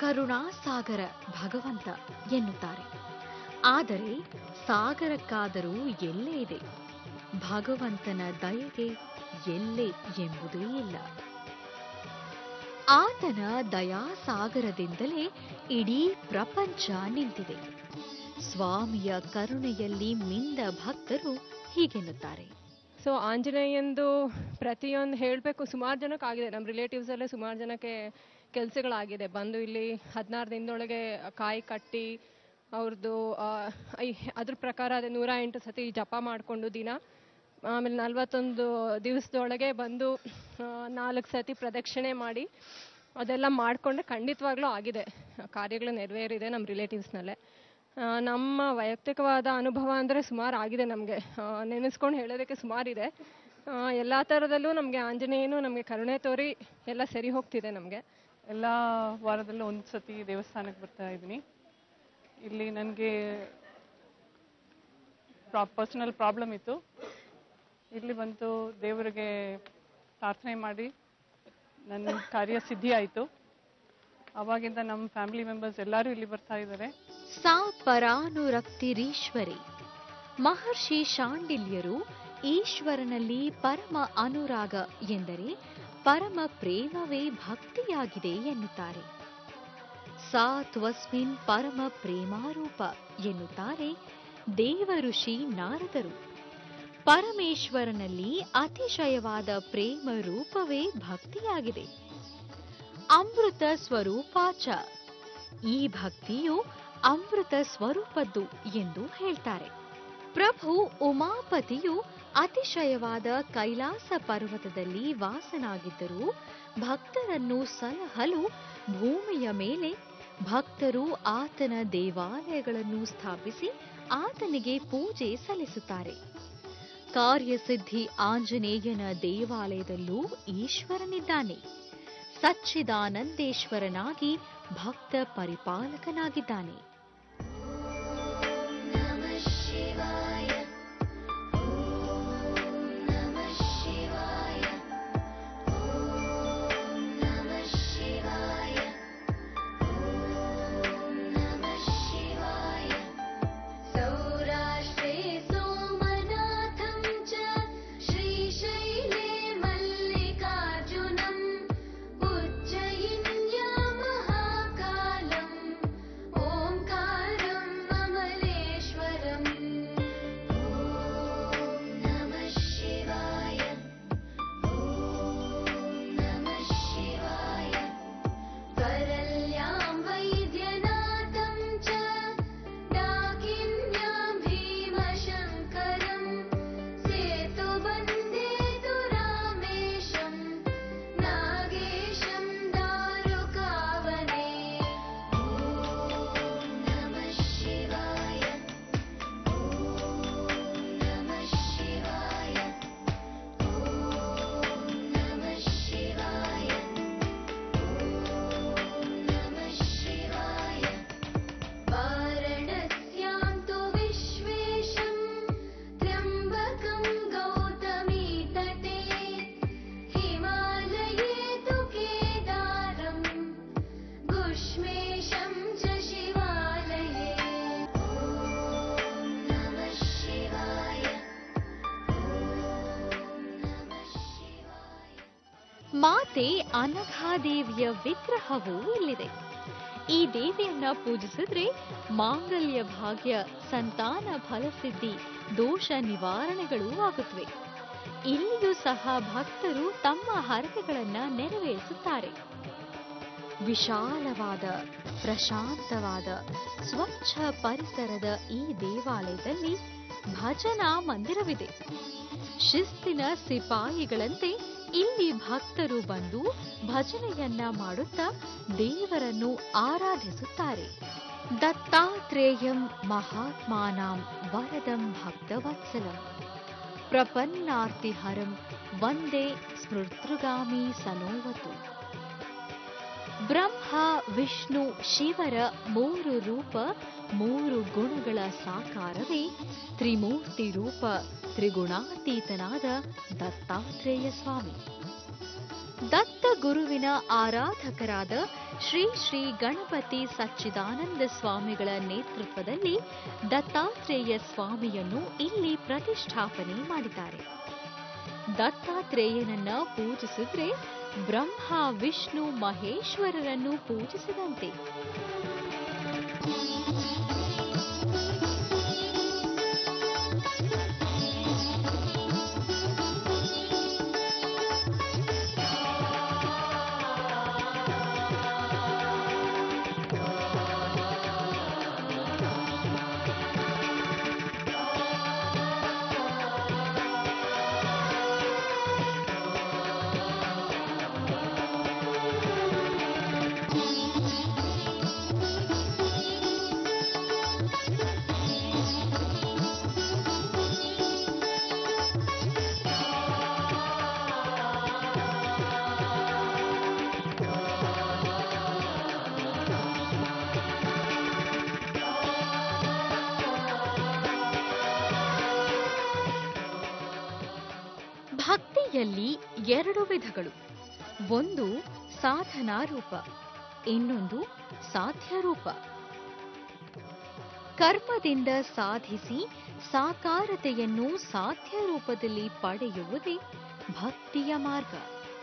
ಕರುಣಾಸಾಗರ ಭಗವಂತ ಎನ್ನುತ್ತಾರೆ ಆದರೆ ಸಾಗರಕ್ಕಾದರೂ ಎಲ್ಲೇ ಇದೆ ಭಗವಂತನ ದಯೆಗೆ ಎಲ್ಲೆ ಎಂಬುದೇ ಇಲ್ಲ ಆತನ ದಯಾಸಾಗರದಿಂದಲೇ ಇಡೀ ಪ್ರಪಂಚ ನಿಂತಿದೆ ಸ್ವಾಮಿಯ ಕರುಣೆಯಲ್ಲಿ ಮಿಂದ ಭಕ್ತರು ಹೀಗೆನ್ನುತ್ತಾರೆ ಸೊ ಆಂಜನೇಯಂದು ಪ್ರತಿಯೊಂದು ಹೇಳಬೇಕು ಸುಮಾರು ಜನಕ್ಕೆ ಆಗಿದೆ ನಮ್ಮ ರಿಲೇಟಿವ್ಸಲ್ಲೇ ಸುಮಾರು ಜನಕ್ಕೆ ಕೆಲಸಗಳಾಗಿದೆ ಬಂದು ಇಲ್ಲಿ ಹದಿನಾರು ದಿನದೊಳಗೆ ಕಾಯಿ ಕಟ್ಟಿ ಅವ್ರದ್ದು ಅದ್ರ ಪ್ರಕಾರ ಅದೇ ನೂರ ಎಂಟು ಸತಿ ಜಪ ಮಾಡಿಕೊಂಡು ದಿನ ಆಮೇಲೆ ನಲ್ವತ್ತೊಂದು ದಿವಸದೊಳಗೆ ಬಂದು ಆ, ನಾಲ್ಕು ಸತಿ ಪ್ರದಕ್ಷಿಣೆ ಮಾಡಿ ಅದೆಲ್ಲ ಮಾಡಿಕೊಂಡ್ರೆ ಖಂಡಿತವಾಗ್ಲೂ ಆಗಿದೆ ಕಾರ್ಯಗಳು ನೆರವೇರಿದೆ ನಮ್ಮ ರಿಲೇಟಿವ್ಸ್ನಲ್ಲೇ ಆ, ನಮ್ಮ ವೈಯಕ್ತಿಕವಾದ ಅನುಭವ ಅಂದರೆ ಸುಮಾರು ಆಗಿದೆ ನಮಗೆ ನೆನೆಸ್ಕೊಂಡು ಹೇಳೋದಕ್ಕೆ ಸುಮಾರಿದೆ ಎಲ್ಲ ಥರದಲ್ಲೂ ನಮಗೆ ಆಂಜನೇಯನು ನಮಗೆ ಕರುಣೆ ತೋರಿ ಎಲ್ಲ ಸರಿ ಹೋಗ್ತಿದೆ ನಮಗೆ ಎಲ್ಲ ವಾರದಲ್ಲೂ ಒಂದು ಸತಿ ದೇವಸ್ಥಾನಕ್ಕೆ ಬರ್ತಾ ಇದ್ದೀನಿ ಇಲ್ಲಿ ನನಗೆ ಪರ್ಸನಲ್ ಪ್ರಾಬ್ಲಮ್ ಇತ್ತು ಇಲ್ಲಿ ಬಂತು ದೇವರಿಗೆ ಪ್ರಾರ್ಥನೆ ಮಾಡಿ ನನ್ನ ಕಾರ್ಯ ಸಿದ್ಧಿ ಆಯಿತು ಅವಾಗಿಂದ ನಮ್ಮ ಫ್ಯಾಮಿಲಿ ಮೆಂಬರ್ಸ್ ಎಲ್ಲರೂ ಇಲ್ಲಿ ಬರ್ತಾ ಇದ್ದಾರೆ ಸಾ ಪರಾನುರಕ್ತಿರೀಶ್ವರಿ ಮಹರ್ಷಿ ಶಾಂಡಿಲ್ಯರು ಈಶ್ವರನಲ್ಲಿ ಪರಮ ಅನುರಾಗ ಎಂದರೆ ಪರಮ ಪ್ರೇಮವೇ ಭಕ್ತಿಯಾಗಿದೆ ಎನ್ನುತ್ತಾರೆ ಸಾ ತ್ವಸ್ಮಿನ್ ಪರಮ ಪ್ರೇಮಾರೂಪ ಎನ್ನುತ್ತಾರೆ ದೇವಋಷಿ ನಾರದರು ಪರಮೇಶ್ವರನಲ್ಲಿ ಅತಿಶಯವಾದ ಪ್ರೇಮ ರೂಪವೇ ಭಕ್ತಿಯಾಗಿದೆ ಅಮೃತ ಸ್ವರೂಪಾಚ ಈ ಭಕ್ತಿಯು ಅಮೃತ ಸ್ವರೂಪದ್ದು ಎಂದು ಹೇಳ್ತಾರೆ ಪ್ರಭು ಉಮಾಪತಿಯು ಅತಿಶಯವಾದ ಕೈಲಾಸ ಪರ್ವತದಲ್ಲಿ ವಾಸನಾಗಿದ್ದರೂ ಭಕ್ತರನ್ನು ಸಲಹಲು ಭೂಮಿಯ ಮೇಲೆ ಭಕ್ತರು ಆತನ ದೇವಾಲಯಗಳನ್ನು ಸ್ಥಾಪಿಸಿ ಆತನಿಗೆ ಪೂಜೆ ಸಲ್ಲಿಸುತ್ತಾರೆ ಕಾರ್ಯಸಿದ್ಧಿ ಆಂಜನೇಯನ ದೇವಾಲಯದಲ್ಲೂ ಈಶ್ವರನಿದ್ದಾನೆ ಸಚ್ಚಿದಾನಂದೇಶ್ವರನಾಗಿ ಭಕ್ತ ಪರಿಪಾಲಕನಾಗಿದ್ದಾನೆ सौराष्ट्रे सोमनाथं च श्रीशैले मल्लिकार्जुनम् उज्जयिन्या महाकालम् ओङ्कारम् अमलेश्वरम् ॐ नमः शिवाय ॐ नमः शिवाय करल्यां वैद्यनाथं च डाकिन्यां भीमशङ्करम् सेतुबन्धे तु रामेशम् नागेशं दारुकावने ॐ नमः शिवाय ॐ नमः शिवाय ॐ नमः शिवाय नमः शिवाय वारणस्यां तु विश्वेशं त्र्यम्बकं गौतमी तटे हिमालये तु केदारं गुष्मेशं च शिवालये ॐ नमः शिवाय ॐ नमः शिवाय ಮಾತೆ ಅನಘಾದೇವಿಯ ವಿಗ್ರಹವೂ ಇಲ್ಲಿದೆ ಈ ದೇವಿಯನ್ನ ಪೂಜಿಸಿದ್ರೆ ಮಾಂಗಲ್ಯ ಭಾಗ್ಯ ಸಂತಾನ ಫಲಸಿದ್ಧಿ ದೋಷ ನಿವಾರಣೆಗಳೂ ಆಗುತ್ತವೆ ಇಲ್ಲಿಯೂ ಸಹ ಭಕ್ತರು ತಮ್ಮ ಹರಕೆಗಳನ್ನ ನೆರವೇರಿಸುತ್ತಾರೆ ವಿಶಾಲವಾದ ಪ್ರಶಾಂತವಾದ ಸ್ವಚ್ಛ ಪರಿಸರದ ಈ ದೇವಾಲಯದಲ್ಲಿ ಭಜನಾ ಮಂದಿರವಿದೆ ಶಿಸ್ತಿನ ಸಿಪಾಯಿಗಳಂತೆ ಇಲ್ಲಿ ಭಕ್ತರು ಬಂದು ಭಜನೆಯನ್ನ ಮಾಡುತ್ತಾ ದೇವರನ್ನು ಆರಾಧಿಸುತ್ತಾರೆ ದತ್ತಾತ್ರೇಯಂ ಮಹಾತ್ಮಾನಾಂ ವರದಂ ಭಕ್ತವತ್ಸಲಂ ಪ್ರಪನ್ನಾರ್ತಿಹರಂ ವಂದೇ ಸ್ಮೃತೃಗಾಮಿ ಸನೋವತು ಬ್ರಹ್ಮ ವಿಷ್ಣು ಶಿವರ ಮೂರು ರೂಪ ಮೂರು ಗುಣಗಳ ಸಾಕಾರವೇ ತ್ರಿಮೂರ್ತಿ ರೂಪ ತ್ರಿಗುಣಾತೀತನಾದ ದತ್ತಾತ್ರೇಯ ಸ್ವಾಮಿ ದತ್ತ ಗುರುವಿನ ಆರಾಧಕರಾದ ಶ್ರೀ ಶ್ರೀ ಗಣಪತಿ ಸಚ್ಚಿದಾನಂದ ಸ್ವಾಮಿಗಳ ನೇತೃತ್ವದಲ್ಲಿ ದತ್ತಾತ್ರೇಯ ಸ್ವಾಮಿಯನ್ನು ಇಲ್ಲಿ ಪ್ರತಿಷ್ಠಾಪನೆ ಮಾಡಿದ್ದಾರೆ ದತ್ತಾತ್ರೇಯನನ್ನ ಪೂಜಿಸಿದ್ರೆ ಬ್ರಹ್ಮ ವಿಷ್ಣು ಮಹೇಶ್ವರರನ್ನು ಪೂಜಿಸಿದಂತೆ ಭಕ್ತಿಯಲ್ಲಿ ಎರಡು ವಿಧಗಳು ಒಂದು ಸಾಧನಾ ರೂಪ ಇನ್ನೊಂದು ಸಾಧ್ಯ ರೂಪ ಕರ್ಮದಿಂದ ಸಾಧಿಸಿ ಸಾಕಾರತೆಯನ್ನು ಸಾಧ್ಯ ರೂಪದಲ್ಲಿ ಪಡೆಯುವುದೇ ಭಕ್ತಿಯ ಮಾರ್ಗ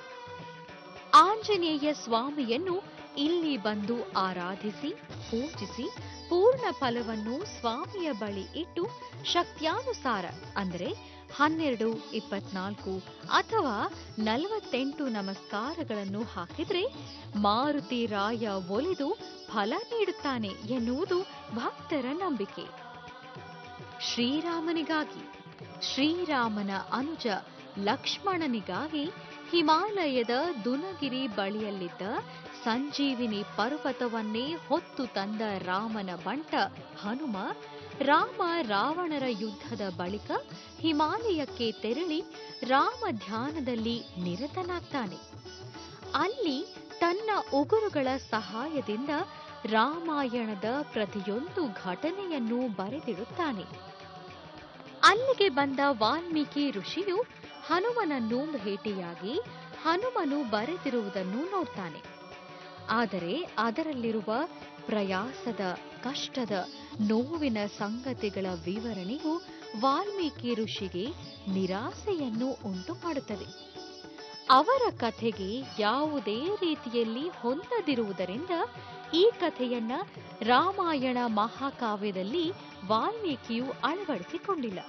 ಆಂಜನೇಯ ಸ್ವಾಮಿಯನ್ನು ಇಲ್ಲಿ ಬಂದು ಆರಾಧಿಸಿ ಪೂಜಿಸಿ ಪೂರ್ಣ ಫಲವನ್ನು ಸ್ವಾಮಿಯ ಬಳಿ ಇಟ್ಟು ಶಕ್ತ್ಯಾನುಸಾರ ಅಂದರೆ ಹನ್ನೆರಡು ಇಪ್ಪತ್ನಾಲ್ಕು ಅಥವಾ ನಲವತ್ತೆಂಟು ನಮಸ್ಕಾರಗಳನ್ನು ಹಾಕಿದ್ರೆ ಮಾರುತಿ ರಾಯ ಒಲಿದು ಫಲ ನೀಡುತ್ತಾನೆ ಎನ್ನುವುದು ಭಕ್ತರ ನಂಬಿಕೆ ಶ್ರೀರಾಮನಿಗಾಗಿ ಶ್ರೀರಾಮನ ಅನುಜ ಲಕ್ಷ್ಮಣನಿಗಾಗಿ ಹಿಮಾಲಯದ ದುನಗಿರಿ ಬಳಿಯಲ್ಲಿದ್ದ ಸಂಜೀವಿನಿ ಪರ್ವತವನ್ನೇ ಹೊತ್ತು ತಂದ ರಾಮನ ಬಂಟ ಹನುಮ ರಾಮ ರಾವಣರ ಯುದ್ಧದ ಬಳಿಕ ಹಿಮಾಲಯಕ್ಕೆ ತೆರಳಿ ರಾಮ ಧ್ಯಾನದಲ್ಲಿ ನಿರತನಾಗ್ತಾನೆ ಅಲ್ಲಿ ತನ್ನ ಉಗುರುಗಳ ಸಹಾಯದಿಂದ ರಾಮಾಯಣದ ಪ್ರತಿಯೊಂದು ಘಟನೆಯನ್ನು ಬರೆದಿಡುತ್ತಾನೆ ಅಲ್ಲಿಗೆ ಬಂದ ವಾಲ್ಮೀಕಿ ಋಷಿಯು ಹನುಮನನ್ನು ಭೇಟಿಯಾಗಿ ಹನುಮನು ಬರೆದಿರುವುದನ್ನು ನೋಡ್ತಾನೆ ಆದರೆ ಅದರಲ್ಲಿರುವ ಪ್ರಯಾಸದ ಕಷ್ಟದ ನೋವಿನ ಸಂಗತಿಗಳ ವಿವರಣೆಯು ವಾಲ್ಮೀಕಿ ಋಷಿಗೆ ನಿರಾಸೆಯನ್ನು ಉಂಟು ಮಾಡುತ್ತದೆ ಅವರ ಕಥೆಗೆ ಯಾವುದೇ ರೀತಿಯಲ್ಲಿ ಹೊಂದದಿರುವುದರಿಂದ ಈ ಕಥೆಯನ್ನ ರಾಮಾಯಣ ಮಹಾಕಾವ್ಯದಲ್ಲಿ ವಾಲ್ಮೀಕಿಯು ಅಳವಡಿಸಿಕೊಂಡಿಲ್ಲ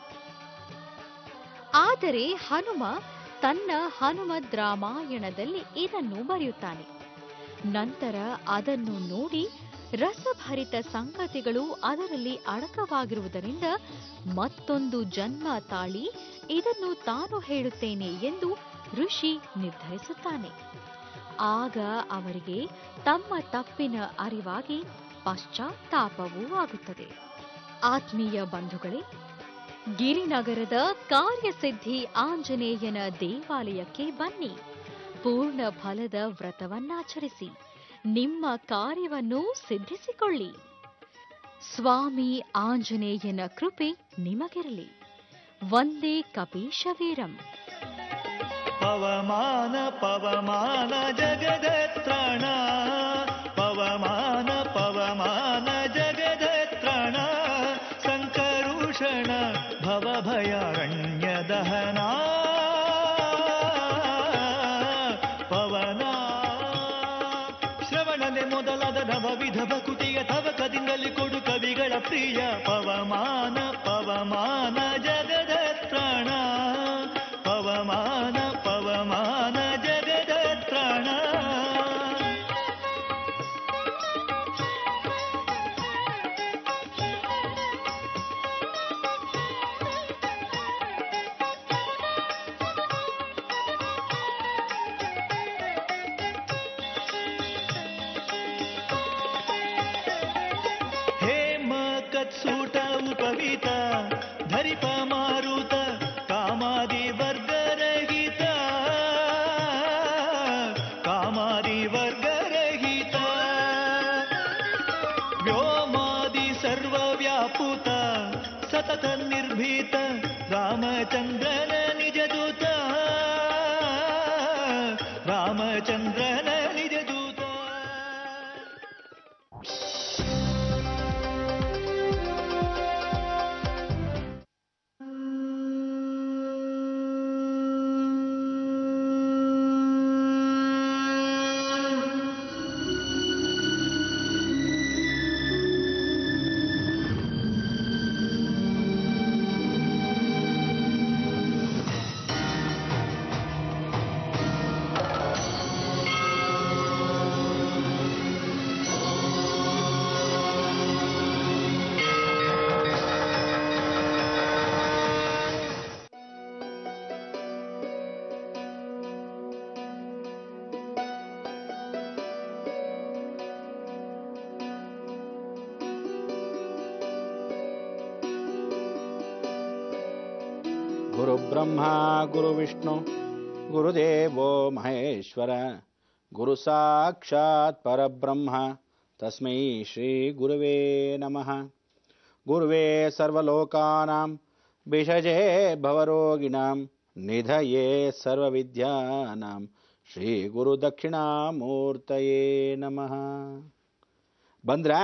ಆದರೆ ಹನುಮ ತನ್ನ ಹನುಮದ್ ರಾಮಾಯಣದಲ್ಲಿ ಇದನ್ನು ಬರೆಯುತ್ತಾನೆ ನಂತರ ಅದನ್ನು ನೋಡಿ ರಸಭರಿತ ಸಂಗತಿಗಳು ಅದರಲ್ಲಿ ಅಡಕವಾಗಿರುವುದರಿಂದ ಮತ್ತೊಂದು ಜನ್ಮ ತಾಳಿ ಇದನ್ನು ತಾನು ಹೇಳುತ್ತೇನೆ ಎಂದು ಋಷಿ ನಿರ್ಧರಿಸುತ್ತಾನೆ ಆಗ ಅವರಿಗೆ ತಮ್ಮ ತಪ್ಪಿನ ಅರಿವಾಗಿ ಪಶ್ಚಾತ್ತಾಪವೂ ಆಗುತ್ತದೆ ಆತ್ಮೀಯ ಬಂಧುಗಳೇ ಗಿರಿನಗರದ ಕಾರ್ಯಸಿದ್ಧಿ ಆಂಜನೇಯನ ದೇವಾಲಯಕ್ಕೆ ಬನ್ನಿ ಪೂರ್ಣ ಫಲದ ವ್ರತವನ್ನಾಚರಿಸಿ ನಿಮ್ಮ ಕಾರ್ಯವನ್ನು ಸಿದ್ಧಿಸಿಕೊಳ್ಳಿ ಸ್ವಾಮಿ ಆಂಜನೇಯನ ಕೃಪೆ ನಿಮಗಿರಲಿ ವಂದೇ ಕಪೀಶವೀರಂ ಪವಮಾನ ಪವಮಾನ ಜಗದತ್ರಾಣ ಪವಮಾನ ಪವಮಾನ ಜಗದತ್ರಾಣ ಸಂಕರುಷಣ ಭವಭಯಾರಣ್ಯ ದಹನ ಪವನ ಶ್ರವಣನೆ ಮೊದಲಾದ ನವವಿಧ ಭಕುತಿಯ ತವಕದಿಂದಲೇ ಕೊಡು ಕವಿಗಳ ಪ್ರಿಯ ಪವಮಾನ ಪವಮಾನ ಜಗದತ್ರಾಣ ಪವಮಾನ ಪವಮಾನ ಜಗದತ್ರಾಣ ಹೇಮ ಕತ್ಸೂಟ ಉಪವೀತ ಧರಿಪ ಮಾ ಗುರುಬ್ರಹ್ಮ ಗುರುವಿಷ್ಣು ಗುರುದೇವೋ ಮಹೇಶ್ವರ ಗುರು ಸಾಕ್ಷಾತ್ ಪರಬ್ರಹ್ಮ ತಸ್ಮೈ ಶ್ರೀ ಗುರುವೇ ನಮಃ ಗುರುವೇ ಸರ್ವಲೋಕಾನಾಂ ಭಿಷಜೇ ಭವರೋಗಿಣಾಂ ನಿಧಯೇ ಸರ್ವವಿದ್ಯಾನಾಂ ಶ್ರೀ ಗುರು ದಕ್ಷಿಣಾಮೂರ್ತಯೇ ನಮಃ ಬಂದ್ರ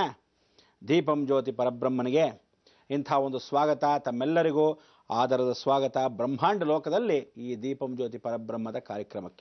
ದೀಪಂ ಜ್ಯೋತಿ ಪರಬ್ರಹ್ಮನಿಗೆ ಇಂಥ ಒಂದು ಸ್ವಾಗತ ತಮ್ಮೆಲ್ಲರಿಗೂ ಆದರದ ಸ್ವಾಗತ ಬ್ರಹ್ಮಾಂಡ ಲೋಕದಲ್ಲಿ ಈ ದೀಪಂ ಜ್ಯೋತಿ ಪರಬ್ರಹ್ಮದ ಕಾರ್ಯಕ್ರಮಕ್ಕೆ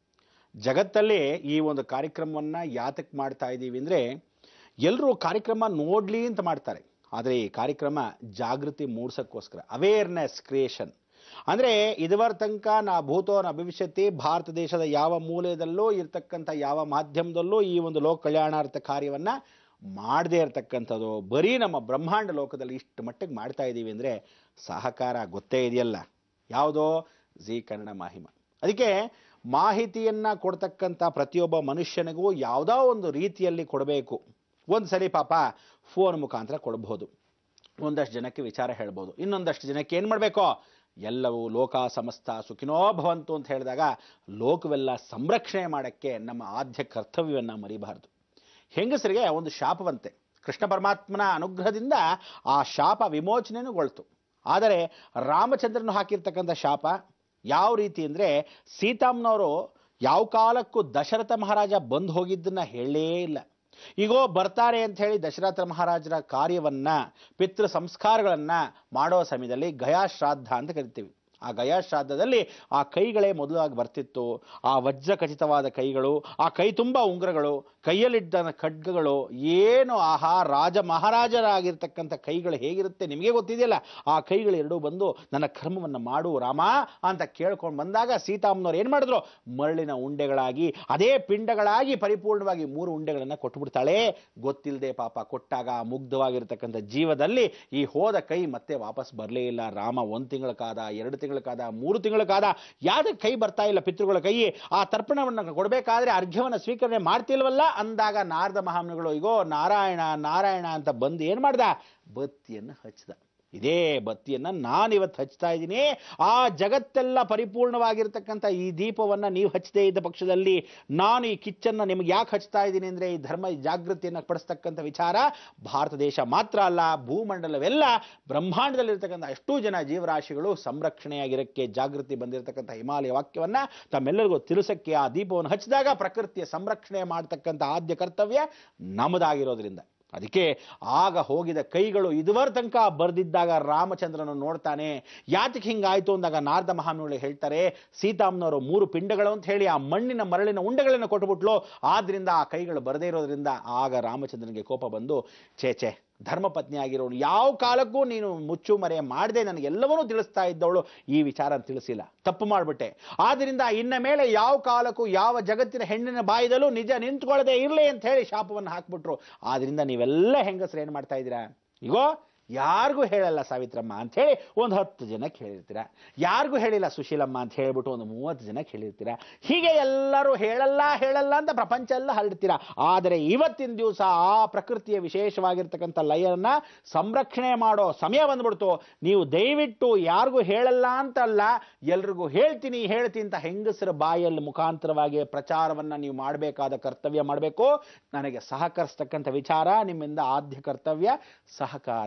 ಜಗತ್ತಲ್ಲಿ ಈ ಒಂದು ಕಾರ್ಯಕ್ರಮವನ್ನು ಯಾತಕ್ಕೆ ಮಾಡ್ತಾ ಇದ್ದೀವಿ ಅಂದರೆ ಎಲ್ಲರೂ ಕಾರ್ಯಕ್ರಮ ನೋಡಲಿ ಅಂತ ಮಾಡ್ತಾರೆ ಆದರೆ ಈ ಕಾರ್ಯಕ್ರಮ ಜಾಗೃತಿ ಮೂಡಿಸೋಕ್ಕೋಸ್ಕರ ಅವೇರ್ನೆಸ್ ಕ್ರಿಯೇಷನ್ ಅಂದರೆ ಇದುವರ ತನಕ ನಾ ಭೂತೋ ನ ಭವಿಷ್ಯತಿ ಭಾರತ ದೇಶದ ಯಾವ ಮೂಲೆಯಲ್ಲೂ ಇರ್ತಕ್ಕಂಥ ಯಾವ ಮಾಧ್ಯಮದಲ್ಲೂ ಈ ಒಂದು ಲೋಕ ಕಲ್ಯಾಣಾರ್ಥ ಕಾರ್ಯವನ್ನು ಮಾಡದೇ ಇರತಕ್ಕಂಥದ್ದು ಬರೀ ನಮ್ಮ ಬ್ರಹ್ಮಾಂಡ ಲೋಕದಲ್ಲಿ ಇಷ್ಟು ಮಟ್ಟಿಗೆ ಮಾಡ್ತಾ ಇದ್ದೀವಿ ಅಂದರೆ ಸಹಕಾರ ಗೊತ್ತೇ ಇದೆಯಲ್ಲ ಯಾವುದೋ ಜಿ ಕನ್ನಡ ಮಾಹಿಮ ಅದಕ್ಕೆ ಮಾಹಿತಿಯನ್ನು ಕೊಡ್ತಕ್ಕಂಥ ಪ್ರತಿಯೊಬ್ಬ ಮನುಷ್ಯನಿಗೂ ಯಾವುದೋ ಒಂದು ರೀತಿಯಲ್ಲಿ ಕೊಡಬೇಕು ಒಂದು ಸರಿ ಪಾಪ ಫೋನ್ ಮುಖಾಂತರ ಕೊಡಬಹುದು ಒಂದಷ್ಟು ಜನಕ್ಕೆ ವಿಚಾರ ಹೇಳ್ಬೋದು ಇನ್ನೊಂದಷ್ಟು ಜನಕ್ಕೆ ಏನು ಮಾಡಬೇಕು ಎಲ್ಲವೂ ಲೋಕ ಸಮಸ್ತ ಸುಖಿನೋ ಭವಂತು ಅಂತ ಹೇಳಿದಾಗ ಲೋಕವೆಲ್ಲ ಸಂರಕ್ಷಣೆ ಮಾಡೋಕ್ಕೆ ನಮ್ಮ ಆದ್ಯ ಕರ್ತವ್ಯವನ್ನು ಮರಿಬಾರ್ದು ಹೆಂಗಸರಿಗೆ ಒಂದು ಶಾಪವಂತೆ ಕೃಷ್ಣ ಪರಮಾತ್ಮನ ಅನುಗ್ರಹದಿಂದ ಆ ಶಾಪ ವಿಮೋಚನೆಗೊಳ್ತು ಆದರೆ ರಾಮಚಂದ್ರನು ಹಾಕಿರ್ತಕ್ಕಂಥ ಶಾಪ ಯಾವ ರೀತಿ ಅಂದರೆ ಸೀತಾಮ್ನವರು ಯಾವ ಕಾಲಕ್ಕೂ ದಶರಥ ಮಹಾರಾಜ ಬಂದು ಹೋಗಿದ್ದನ್ನ ಹೇಳೇ ಇಲ್ಲ ಈಗೋ ಬರ್ತಾರೆ ಅಂತ ಹೇಳಿ ದಶರಥ ಮಹಾರಾಜರ ಕಾರ್ಯವನ್ನ ಪಿತೃ ಸಂಸ್ಕಾರಗಳನ್ನ ಮಾಡೋ ಸಮಯದಲ್ಲಿ ಗಯಾಶ್ರಾದ್ದ ಅಂತ ಕರಿತೀವಿ ಆ ಗಯಾಶ್ರಾದ್ದದಲ್ಲಿ ಆ ಕೈಗಳೇ ಮೊದಲಾಗಿ ಬರ್ತಿತ್ತು ಆ ವಜ್ರ ಖಚಿತವಾದ ಕೈಗಳು ಆ ಕೈ ತುಂಬ ಉಂಗುರಗಳು ಕೈಯಲ್ಲಿದ್ದ ಖಡ್ಗಗಳು ಏನು ಆಹಾ ರಾಜ ಮಹಾರಾಜರಾಗಿರ್ತಕ್ಕಂಥ ಕೈಗಳು ಹೇಗಿರುತ್ತೆ ನಿಮಗೆ ಗೊತ್ತಿದೆಯಲ್ಲ ಆ ಕೈಗಳು ಎರಡೂ ಬಂದು ನನ್ನ ಕರ್ಮವನ್ನು ಮಾಡು ರಾಮ ಅಂತ ಕೇಳ್ಕೊಂಡು ಬಂದಾಗ ಸೀತಾಮ್ಮನವ್ರು ಏನು ಮಾಡಿದ್ರು ಮರಳಿನ ಉಂಡೆಗಳಾಗಿ ಅದೇ ಪಿಂಡಗಳಾಗಿ ಪರಿಪೂರ್ಣವಾಗಿ ಮೂರು ಉಂಡೆಗಳನ್ನು ಕೊಟ್ಬಿಡ್ತಾಳೆ ಗೊತ್ತಿಲ್ಲದೆ ಪಾಪ ಕೊಟ್ಟಾಗ ಮುಗ್ಧವಾಗಿರ್ತಕ್ಕಂಥ ಜೀವದಲ್ಲಿ ಈ ಹೋದ ಕೈ ಮತ್ತೆ ವಾಪಸ್ ಬರಲೇ ಇಲ್ಲ ರಾಮ ಒಂದು ತಿಂಗಳ ಕಾದ ಎರಡು ತಿಂಗಳ ಕಾದ ಮೂರು ತಿಂಗಳ ಕಾದ ಯಾವ್ದಕ್ಕೆ ಕೈ ಬರ್ತಾ ಇಲ್ಲ ಪಿತೃಗಳ ಕೈ ಆ ತರ್ಪಣವನ್ನು ಕೊಡಬೇಕಾದ್ರೆ ಅರ್ಘ್ಯವನ್ನು ಸ್ವೀಕರಣೆ ಮಾಡ್ತಿಲ್ವಲ್ಲ ಅಂದಾಗ ನಾರದ ಮಹಾಮನಿಗಳು ಇಗೋ ನಾರಾಯಣ ನಾರಾಯಣ ಅಂತ ಬಂದು ಏನು ಮಾಡ್ದ ಬತ್ತಿಯನ್ನು ಹಚ್ಚಿದ ಇದೇ ಬತ್ತಿಯನ್ನು ನಾನಿವತ್ತು ಹಚ್ತಾ ಇದ್ದೀನಿ ಆ ಜಗತ್ತೆಲ್ಲ ಪರಿಪೂರ್ಣವಾಗಿರ್ತಕ್ಕಂಥ ಈ ದೀಪವನ್ನು ನೀವು ಹಚ್ಚದೇ ಇದ್ದ ಪಕ್ಷದಲ್ಲಿ ನಾನು ಈ ಕಿಚ್ಚನ್ನು ನಿಮಗೆ ಯಾಕೆ ಹಚ್ತಾ ಇದ್ದೀನಿ ಅಂದರೆ ಈ ಧರ್ಮ ಜಾಗೃತಿಯನ್ನು ಪಡಿಸ್ತಕ್ಕಂಥ ವಿಚಾರ ಭಾರತ ದೇಶ ಮಾತ್ರ ಅಲ್ಲ ಭೂಮಂಡಲವೆಲ್ಲ ಬ್ರಹ್ಮಾಂಡದಲ್ಲಿರ್ತಕ್ಕಂಥ ಎಷ್ಟೋ ಜನ ಜೀವರಾಶಿಗಳು ಸಂರಕ್ಷಣೆಯಾಗಿರಕ್ಕೆ ಜಾಗೃತಿ ಬಂದಿರತಕ್ಕಂಥ ಹಿಮಾಲಯ ವಾಕ್ಯವನ್ನು ತಮ್ಮೆಲ್ಲರಿಗೂ ತಿಳಿಸಕ್ಕೆ ಆ ದೀಪವನ್ನು ಹಚ್ಚಿದಾಗ ಪ್ರಕೃತಿಯ ಸಂರಕ್ಷಣೆ ಮಾಡತಕ್ಕಂಥ ಆದ್ಯ ಕರ್ತವ್ಯ ನಮ್ಮದಾಗಿರೋದ್ರಿಂದ ಅದಕ್ಕೆ ಆಗ ಹೋಗಿದ ಕೈಗಳು ಇದುವರ ತನಕ ಬರೆದಿದ್ದಾಗ ರಾಮಚಂದ್ರನ ನೋಡ್ತಾನೆ ಯಾತಕ್ಕೆ ಹಿಂಗಾಯ್ತು ಅಂದಾಗ ನಾರದ ಮಹಾಮನಿಗಳು ಹೇಳ್ತಾರೆ ಸೀತಾಮ್ನವರು ಮೂರು ಪಿಂಡಗಳು ಅಂತ ಹೇಳಿ ಆ ಮಣ್ಣಿನ ಮರಳಿನ ಉಂಡೆಗಳನ್ನು ಕೊಟ್ಟುಬಿಟ್ಲು ಆದ್ರಿಂದ ಆ ಕೈಗಳು ಬರದೇ ಇರೋದ್ರಿಂದ ಆಗ ರಾಮಚಂದ್ರನಿಗೆ ಕೋಪ ಬಂದು ಛೇ ಛೇ ಧರ್ಮಪತ್ನಿ ಆಗಿರೋನು ಯಾವ ಕಾಲಕ್ಕೂ ನೀನು ಮುಚ್ಚು ಮರೆ ಮಾಡದೆ ನನಗೆಲ್ಲವನ್ನೂ ತಿಳಿಸ್ತಾ ಇದ್ದವಳು ಈ ವಿಚಾರ ತಿಳಿಸಿಲ್ಲ ತಪ್ಪು ಮಾಡಿಬಿಟ್ಟೆ ಆದ್ರಿಂದ ಇನ್ನ ಮೇಲೆ ಯಾವ ಕಾಲಕ್ಕೂ ಯಾವ ಜಗತ್ತಿನ ಹೆಣ್ಣಿನ ಬಾಯಿದಲ್ಲೂ ನಿಜ ನಿಂತ್ಕೊಳ್ಳದೆ ಇರಲಿ ಅಂತ ಹೇಳಿ ಶಾಪವನ್ನು ಹಾಕ್ಬಿಟ್ರು ಆದ್ರಿಂದ ನೀವೆಲ್ಲ ಹೆಂಗಸರು ಏನು ಮಾಡ್ತಾ ಇದ್ದೀರಾ ಇಗೋ ಯಾರಿಗೂ ಹೇಳಲ್ಲ ಸಾವಿತ್ರಮ್ಮ ಅಂತ ಹೇಳಿ ಒಂದು ಹತ್ತು ಜನಕ್ಕೆ ಹೇಳಿರ್ತೀರ ಯಾರಿಗೂ ಹೇಳಿಲ್ಲ ಸುಶೀಲಮ್ಮ ಅಂತ ಹೇಳ್ಬಿಟ್ಟು ಒಂದು ಮೂವತ್ತು ಜನಕ್ಕೆ ಹೇಳಿರ್ತೀರ ಹೀಗೆ ಎಲ್ಲರೂ ಹೇಳಲ್ಲ ಹೇಳಲ್ಲ ಅಂತ ಪ್ರಪಂಚ ಎಲ್ಲ ಹರಡ್ತೀರ ಆದರೆ ಇವತ್ತಿನ ದಿವಸ ಆ ಪ್ರಕೃತಿಯ ವಿಶೇಷವಾಗಿರ್ತಕ್ಕಂಥ ಲಯನ್ನ ಸಂರಕ್ಷಣೆ ಮಾಡೋ ಸಮಯ ಬಂದ್ಬಿಡ್ತು ನೀವು ದಯವಿಟ್ಟು ಯಾರಿಗೂ ಹೇಳಲ್ಲ ಅಂತಲ್ಲ ಎಲ್ರಿಗೂ ಹೇಳ್ತೀನಿ ಹೇಳ್ತೀನಿ ಅಂತ ಹೆಂಗಸರ ಬಾಯಲ್ಲಿ ಮುಖಾಂತರವಾಗಿ ಪ್ರಚಾರವನ್ನ ನೀವು ಮಾಡಬೇಕಾದ ಕರ್ತವ್ಯ ಮಾಡಬೇಕು ನನಗೆ ಸಹಕರಿಸ್ತಕ್ಕಂಥ ವಿಚಾರ ನಿಮ್ಮಿಂದ ಆದ್ಯ ಕರ್ತವ್ಯ ಸಹಕಾರ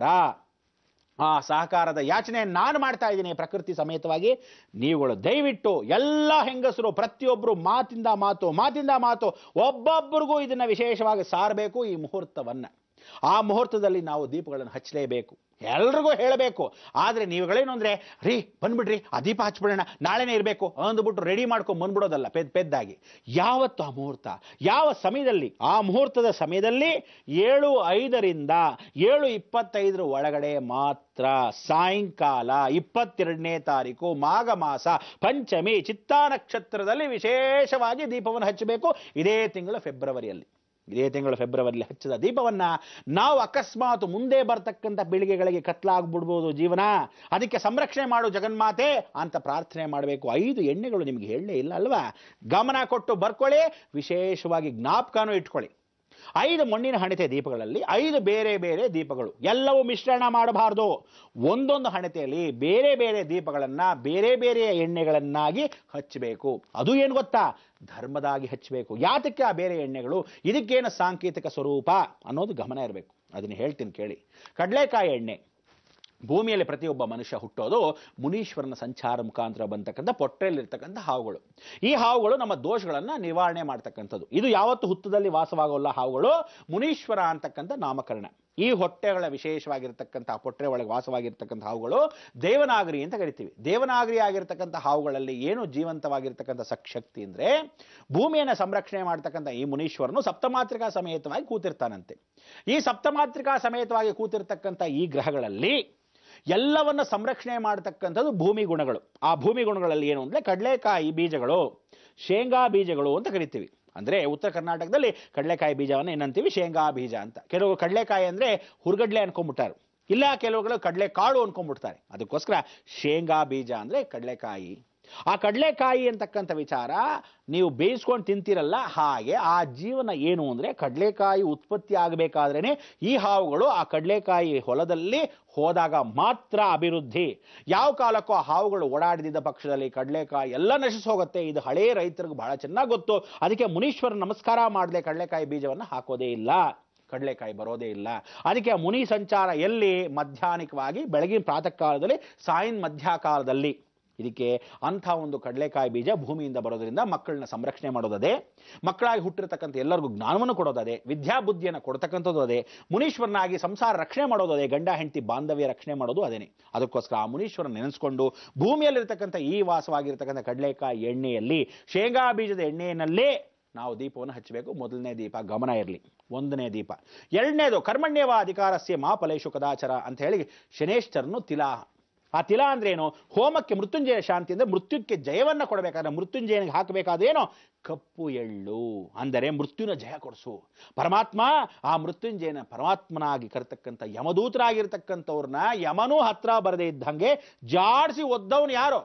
ಆ ಸಹಕಾರದ ಯಾಚನೆ ನಾನು ಮಾಡ್ತಾ ಇದ್ದೀನಿ ಪ್ರಕೃತಿ ಸಮೇತವಾಗಿ ನೀವುಗಳು ದಯವಿಟ್ಟು ಎಲ್ಲ ಹೆಂಗಸರು ಪ್ರತಿಯೊಬ್ಬರು ಮಾತಿಂದ ಮಾತು ಮಾತಿಂದ ಮಾತು ಒಬ್ಬೊಬ್ಬರಿಗೂ ಇದನ್ನ ವಿಶೇಷವಾಗಿ ಸಾರಬೇಕು ಈ ಮುಹೂರ್ತವನ್ನ ಆ ಮುಹೂರ್ತದಲ್ಲಿ ನಾವು ದೀಪಗಳನ್ನು ಹಚ್ಚಲೇಬೇಕು ಎಲ್ರಿಗೂ ಹೇಳಬೇಕು ಆದರೆ ನೀವುಗಳೇನು ಅಂದರೆ ರೀ ಬಂದ್ಬಿಡ್ರಿ ಆ ದೀಪ ಹಚ್ಬಿಡೋಣ ನಾಳೆನೇ ಇರಬೇಕು ಅಂದ್ಬಿಟ್ಟು ರೆಡಿ ಮಾಡ್ಕೊಂಡು ಬಂದ್ಬಿಡೋದಲ್ಲ ಪೆದ್ ಪೆದ್ದಾಗಿ ಯಾವತ್ತು ಆ ಮುಹೂರ್ತ ಯಾವ ಸಮಯದಲ್ಲಿ ಆ ಮುಹೂರ್ತದ ಸಮಯದಲ್ಲಿ ಏಳು ಐದರಿಂದ ಏಳು ಇಪ್ಪತ್ತೈದರ ಒಳಗಡೆ ಮಾತ್ರ ಸಾಯಂಕಾಲ ಇಪ್ಪತ್ತೆರಡನೇ ತಾರೀಕು ಮಾಘ ಮಾಸ ಪಂಚಮಿ ಚಿತ್ತಾ ನಕ್ಷತ್ರದಲ್ಲಿ ವಿಶೇಷವಾಗಿ ದೀಪವನ್ನು ಹಚ್ಚಬೇಕು ಇದೇ ತಿಂಗಳು ಫೆಬ್ರವರಿಯಲ್ಲಿ ಇದೇ ತಿಂಗಳು ಫೆಬ್ರವರಿಲಿ ಹಚ್ಚಿದ ದೀಪವನ್ನ ನಾವು ಅಕಸ್ಮಾತ್ ಮುಂದೆ ಬರ್ತಕ್ಕಂಥ ಪೀಳಿಗೆಗಳಿಗೆ ಕತ್ಲಾಗ್ಬಿಡ್ಬೋದು ಜೀವನ ಅದಕ್ಕೆ ಸಂರಕ್ಷಣೆ ಮಾಡು ಜಗನ್ಮಾತೆ ಅಂತ ಪ್ರಾರ್ಥನೆ ಮಾಡಬೇಕು ಐದು ಎಣ್ಣೆಗಳು ನಿಮಗೆ ಹೇಳಲೇ ಇಲ್ಲ ಅಲ್ವಾ ಗಮನ ಕೊಟ್ಟು ಬರ್ಕೊಳ್ಳಿ ವಿಶೇಷವಾಗಿ ಜ್ಞಾಪಕನೂ ಇಟ್ಕೊಳ್ಳಿ ಐದು ಮಣ್ಣಿನ ಹಣತೆ ದೀಪಗಳಲ್ಲಿ ಐದು ಬೇರೆ ಬೇರೆ ದೀಪಗಳು ಎಲ್ಲವೂ ಮಿಶ್ರಣ ಮಾಡಬಾರದು ಒಂದೊಂದು ಹಣತೆಯಲ್ಲಿ ಬೇರೆ ಬೇರೆ ದೀಪಗಳನ್ನ ಬೇರೆ ಬೇರೆ ಎಣ್ಣೆಗಳನ್ನಾಗಿ ಹಚ್ಚಬೇಕು ಅದು ಏನು ಗೊತ್ತಾ ಧರ್ಮದಾಗಿ ಹಚ್ಚಬೇಕು ಯಾತಕ್ಕೆ ಆ ಬೇರೆ ಎಣ್ಣೆಗಳು ಇದಕ್ಕೇನು ಸಾಂಕೇತಿಕ ಸ್ವರೂಪ ಅನ್ನೋದು ಗಮನ ಇರಬೇಕು ಅದನ್ನ ಹೇಳ್ತೀನಿ ಕೇಳಿ ಕಡಲೆಕಾಯಿ ಎಣ್ಣೆ ಭೂಮಿಯಲ್ಲಿ ಪ್ರತಿಯೊಬ್ಬ ಮನುಷ್ಯ ಹುಟ್ಟೋದು ಮುನೀಶ್ವರನ ಸಂಚಾರ ಮುಖಾಂತರ ಬಂತಕ್ಕಂಥ ಪೊಟ್ಟೆಯಲ್ಲಿರ್ತಕ್ಕಂಥ ಹಾವುಗಳು ಈ ಹಾವುಗಳು ನಮ್ಮ ದೋಷಗಳನ್ನು ನಿವಾರಣೆ ಮಾಡ್ತಕ್ಕಂಥದ್ದು ಇದು ಯಾವತ್ತು ಹುತ್ತದಲ್ಲಿ ವಾಸವಾಗೋಲ್ಲ ಹಾವುಗಳು ಮುನೀಶ್ವರ ಅಂತಕ್ಕಂಥ ನಾಮಕರಣ ಈ ಹೊಟ್ಟೆಗಳ ವಿಶೇಷವಾಗಿರ್ತಕ್ಕಂಥ ಪೊಟ್ಟೆ ಒಳಗೆ ವಾಸವಾಗಿರ್ತಕ್ಕಂಥ ಹಾವುಗಳು ದೇವನಾಗರಿ ಅಂತ ಕರಿತೀವಿ ದೇವನಾಗರಿ ಆಗಿರ್ತಕ್ಕಂಥ ಹಾವುಗಳಲ್ಲಿ ಏನು ಜೀವಂತವಾಗಿರ್ತಕ್ಕಂಥ ಸಕ್ಷಕ್ತಿ ಅಂದರೆ ಭೂಮಿಯನ್ನು ಸಂರಕ್ಷಣೆ ಮಾಡ್ತಕ್ಕಂಥ ಈ ಮುನೀಶ್ವರನು ಸಪ್ತಮಾತ್ರಿಕಾ ಸಮೇತವಾಗಿ ಕೂತಿರ್ತಾನಂತೆ ಈ ಸಪ್ತಮಾತ್ರಿಕಾ ಸಮೇತವಾಗಿ ಕೂತಿರ್ತಕ್ಕಂಥ ಈ ಗ್ರಹಗಳಲ್ಲಿ ಎಲ್ಲವನ್ನ ಸಂರಕ್ಷಣೆ ಮಾಡತಕ್ಕಂಥದ್ದು ಭೂಮಿ ಗುಣಗಳು ಆ ಭೂಮಿ ಗುಣಗಳಲ್ಲಿ ಏನು ಅಂದರೆ ಕಡಲೆಕಾಯಿ ಬೀಜಗಳು ಶೇಂಗಾ ಬೀಜಗಳು ಅಂತ ಕರಿತೀವಿ ಅಂದರೆ ಉತ್ತರ ಕರ್ನಾಟಕದಲ್ಲಿ ಕಡಲೆಕಾಯಿ ಬೀಜವನ್ನು ಏನಂತೀವಿ ಶೇಂಗಾ ಬೀಜ ಅಂತ ಕೆಲವು ಕಡಲೆಕಾಯಿ ಅಂದರೆ ಹುರ್ಗಡ್ಲೆ ಅನ್ಕೊಂಡ್ಬಿಟ್ಟಾರು ಇಲ್ಲ ಕೆಲವುಗಳು ಕಡಲೆಕಾಳು ಅನ್ಕೊಂಡ್ಬಿಡ್ತಾರೆ ಅದಕ್ಕೋಸ್ಕರ ಶೇಂಗಾ ಬೀಜ ಅಂದರೆ ಕಡಲೆಕಾಯಿ ಆ ಕಡಲೆಕಾಯಿ ಅಂತಕ್ಕಂಥ ವಿಚಾರ ನೀವು ಬೇಯಿಸ್ಕೊಂಡು ತಿಂತೀರಲ್ಲ ಹಾಗೆ ಆ ಜೀವನ ಏನು ಅಂದರೆ ಕಡಲೆಕಾಯಿ ಉತ್ಪತ್ತಿ ಆಗಬೇಕಾದ್ರೇ ಈ ಹಾವುಗಳು ಆ ಕಡಲೆಕಾಯಿ ಹೊಲದಲ್ಲಿ ಹೋದಾಗ ಮಾತ್ರ ಅಭಿವೃದ್ಧಿ ಯಾವ ಕಾಲಕ್ಕೂ ಆ ಹಾವುಗಳು ಓಡಾಡಿದ ಪಕ್ಷದಲ್ಲಿ ಕಡಲೆಕಾಯಿ ಎಲ್ಲ ನಶಿಸಿ ಹೋಗುತ್ತೆ ಇದು ಹಳೇ ರೈತರಿಗೆ ಬಹಳ ಚೆನ್ನಾಗಿ ಗೊತ್ತು ಅದಕ್ಕೆ ಮುನೀಶ್ವರ ನಮಸ್ಕಾರ ಮಾಡದೆ ಕಡಲೆಕಾಯಿ ಬೀಜವನ್ನು ಹಾಕೋದೇ ಇಲ್ಲ ಕಡಲೆಕಾಯಿ ಬರೋದೇ ಇಲ್ಲ ಅದಕ್ಕೆ ಆ ಮುನಿ ಸಂಚಾರ ಎಲ್ಲಿ ಮಧ್ಯಾಹ್ನಿಕವಾಗಿ ಬೆಳಗಿನ ಪ್ರಾತಃ ಕಾಲದಲ್ಲಿ ಸಾಯಿನ್ ಮಧ್ಯಕಾಲದಲ್ಲಿ ಇದಕ್ಕೆ ಅಂಥ ಒಂದು ಕಡಲೆಕಾಯಿ ಬೀಜ ಭೂಮಿಯಿಂದ ಬರೋದ್ರಿಂದ ಮಕ್ಕಳನ್ನ ಸಂರಕ್ಷಣೆ ಮಾಡೋದದೇ ಮಕ್ಕಳಾಗಿ ಹುಟ್ಟಿರ್ತಕ್ಕಂಥ ಎಲ್ಲರಿಗೂ ಜ್ಞಾನವನ್ನು ಕೊಡೋದದೇ ವಿದ್ಯಾಬುದ್ಧಿಯನ್ನು ಕೊಡ್ತಕ್ಕಂಥದ್ದು ಅದೇ ಮುನೀಶ್ವರನಾಗಿ ಸಂಸಾರ ರಕ್ಷಣೆ ಮಾಡೋದು ಅದೇ ಗಂಡ ಹೆಂಡತಿ ಬಾಂಧವ್ಯ ರಕ್ಷಣೆ ಮಾಡೋದು ಅದೇನೆ ಅದಕ್ಕೋಸ್ಕರ ಆ ಮುನೀಶ್ವರನ ನೆನೆಸ್ಕೊಂಡು ಭೂಮಿಯಲ್ಲಿರ್ತಕ್ಕಂಥ ಈ ವಾಸವಾಗಿರ್ತಕ್ಕಂಥ ಕಡಲೆಕಾಯಿ ಎಣ್ಣೆಯಲ್ಲಿ ಶೇಂಗಾ ಬೀಜದ ಎಣ್ಣೆಯಲ್ಲೇ ನಾವು ದೀಪವನ್ನು ಹಚ್ಚಬೇಕು ಮೊದಲನೇ ದೀಪ ಗಮನ ಇರಲಿ ಒಂದನೇ ದೀಪ ಎರಡನೇದು ಕರ್ಮಣ್ಯವ ಅಧಿಕಾರಸ್ಯ ಮಾ ಫಲೇಶು ಕದಾಚರ ಅಂತ ಹೇಳಿ ಶನೇಶ್ವರನು ತಿಲಾ ಆ ತಿಲ ಅಂದ್ರೆ ಏನು ಹೋಮಕ್ಕೆ ಮೃತ್ಯುಂಜಯ ಶಾಂತಿ ಅಂದ್ರೆ ಮೃತ್ಯುಕ್ಕೆ ಜಯವನ್ನ ಕೊಡಬೇಕಾದ್ರೆ ಮೃತ್ಯುಂಜಯನಿಗೆ ಹಾಕಬೇಕಾದೇನೋ ಕಪ್ಪು ಎಳ್ಳು ಅಂದರೆ ಮೃತ್ಯುನ ಜಯ ಕೊಡಿಸು ಪರಮಾತ್ಮ ಆ ಮೃತ್ಯುಂಜಯನ ಪರಮಾತ್ಮನಾಗಿ ಕರ್ತಕ್ಕಂಥ ಯಮದೂತರಾಗಿರ್ತಕ್ಕಂಥವ್ರನ್ನ ಯಮನೂ ಹತ್ರ ಬರದೇ ಇದ್ದಂಗೆ ಜಾಡಿಸಿ ಒದ್ದವನು ಯಾರೋ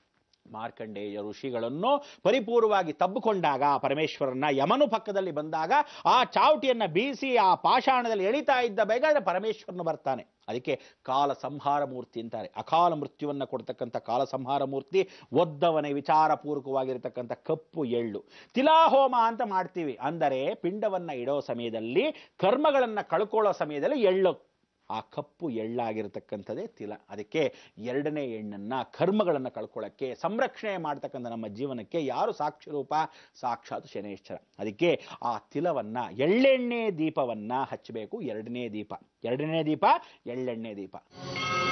ಮಾರ್ಕಂಡೇಯ ಋಷಿಗಳನ್ನು ಪರಿಪೂರ್ವವಾಗಿ ತಬ್ಬಿಕೊಂಡಾಗ ಪರಮೇಶ್ವರನ ಯಮನು ಪಕ್ಕದಲ್ಲಿ ಬಂದಾಗ ಆ ಚಾವಟಿಯನ್ನ ಬೀಸಿ ಆ ಪಾಷಾಣದಲ್ಲಿ ಎಳಿತಾ ಇದ್ದ ಬೇಕಾದ್ರೆ ಪರಮೇಶ್ವರನು ಬರ್ತಾನೆ ಅದಕ್ಕೆ ಕಾಲ ಸಂಹಾರ ಮೂರ್ತಿ ಅಂತಾರೆ ಅಕಾಲ ಮೃತ್ಯುವನ್ನು ಕೊಡ್ತಕ್ಕಂಥ ಕಾಲ ಸಂಹಾರ ಮೂರ್ತಿ ಒದ್ದವನೇ ವಿಚಾರಪೂರ್ವಕವಾಗಿರ್ತಕ್ಕಂಥ ಕಪ್ಪು ಎಳ್ಳು ತಿಲಾಹೋಮ ಅಂತ ಮಾಡ್ತೀವಿ ಅಂದರೆ ಪಿಂಡವನ್ನ ಇಡೋ ಸಮಯದಲ್ಲಿ ಕರ್ಮಗಳನ್ನ ಕಳ್ಕೊಳ್ಳೋ ಸಮಯದಲ್ಲಿ ಎಳ್ಳು ಆ ಕಪ್ಪು ಎಳ್ಳಾಗಿರ್ತಕ್ಕಂಥದ್ದೇ ತಿಲ ಅದಕ್ಕೆ ಎರಡನೇ ಎಣ್ಣನ್ನ ಕರ್ಮಗಳನ್ನು ಕಳ್ಕೊಳ್ಳೋಕ್ಕೆ ಸಂರಕ್ಷಣೆ ಮಾಡ್ತಕ್ಕಂಥ ನಮ್ಮ ಜೀವನಕ್ಕೆ ಯಾರು ಸಾಕ್ಷಿ ರೂಪ ಸಾಕ್ಷಾತ್ ಶನೇಶ್ವರ ಅದಕ್ಕೆ ಆ ತಿಲವನ್ನ ಎಳ್ಳೆಣ್ಣೆ ದೀಪವನ್ನ ಹಚ್ಚಬೇಕು ಎರಡನೇ ದೀಪ ಎರಡನೇ ದೀಪ ಎಳ್ಳೆಣ್ಣೆ ದೀಪ